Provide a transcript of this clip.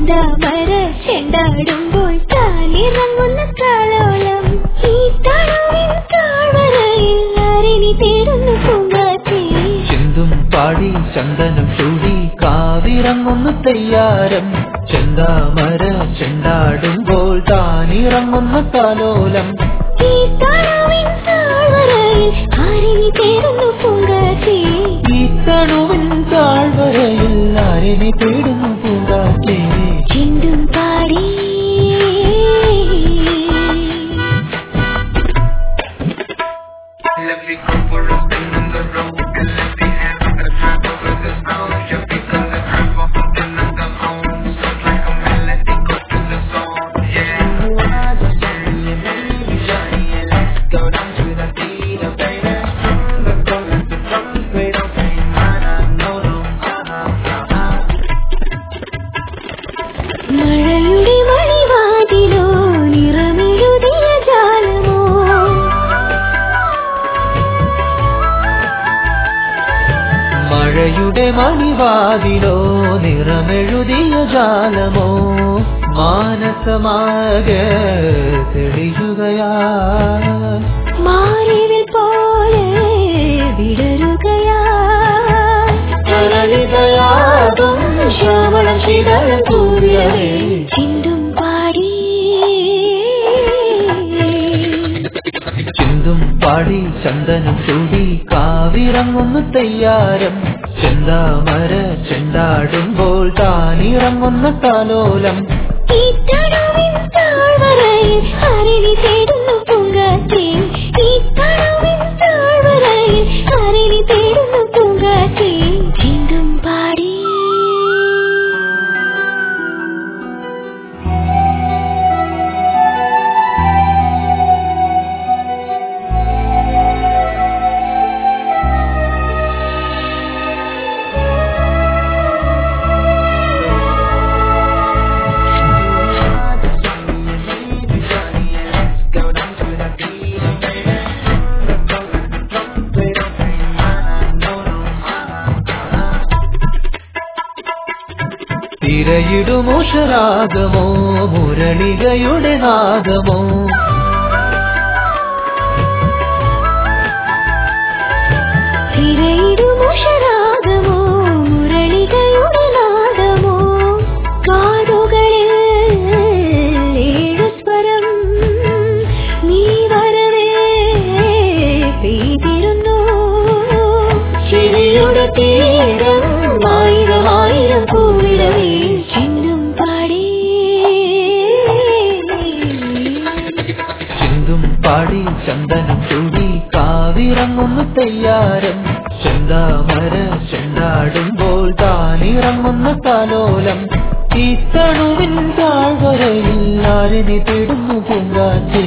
ചെന്താമര ചെണ്ടാടുമ്പോൾ താനിറങ്ങുന്ന കാലോളം ഈ തണുവിൻ താഴ്വരയിൽ ആരിനി തേടുന്നു പൂങ്കാറ്റേ ചിന്തും പാടി ചന്ദനം ചൂടി കാവിറങ്ങുന്നു തയ്യാരം ചെന്താമര ചെണ്ടാടുമ്പോൾ താനിറങ്ങുന്ന കാലോലം ഈ തണുവിൻ താഴ്വരയിൽ ആരിനി തേടുന്നു പൂങ്കാറ്റേ ഈ തണുവിൻ താഴ്വരയിൽ ആരെന്നെ തേടുന്നു പൂങ്കാറ്റേ ചിന്തും പാടി Let me go for a spin on the road and let me have a drive over the snow. You become the driver of the number home. So like a melody, go to the soul. Yeah. Go down to the beat of baby. The chorus, the drums, they don't say nada, no, no, ah, ah, ah. മഴയുടെ മണിവാതിലോ നിറമെഴുതിയ ജാലമോ മഴയുടെ മണിവാതിലോ നിറമെഴുതിയ ജാലമോ മാനസമാകെ തെളിയുകയാ മാറിവിൽ പോലെ വിടരുകയാ തരളിതയാകും ശ്യാമളം ശിതൾ സൂര്യനേ ചിന്തും പാടി ചിന്തും പാടി ചന്ദനം ചൂടി കാവിറങ്ങുന്നു തയ്യാരം ചെന്താമര ചെണ്ടാടുമ്പോൾ താനിറങ്ങുന്ന കാലോലം ഈ തണുവിൻ താഴ്വരയിൽ ആരിനി തേടുന്നു പൂങ്കാറ്റേ ഈ തണുവിൻ താഴ്വരയിൽ ആരിനി തേടുന്നു പൂങ്കാറ്റേ ചിന്തും പാടി Go down to the beat of baby. The chorus, the drums, they don't say nada, no, no, ah, ah, ah. തിരയിടുമുഷരാഗമോ മുരളികയുടെ നാദമോ തിരയിടുമുഷരാഗമോ മുരളികയുടെ നാദമോ കാതുകളിൽ ഏഴു സ്വരം നീ വരവേ പെയ്തിരുന്നു ചിരിയുടെ തീരം ആയിരം ആയിരം പൂവിടവേ ചിന്നും പാടി ചിന്തും പാടി ചന്ദനം ചൂടി കാവിറങ്ങുന്നു തയ്യാരം ചെന്താമര ചെണ്ടാടുമ്പോൾ താനിറങ്ങുന്ന കാലോലം ഈ തണുവിൻ താഴ്വരയിൽ ആരിനെ തേടുന്നു പൂങ്കാറ്റേ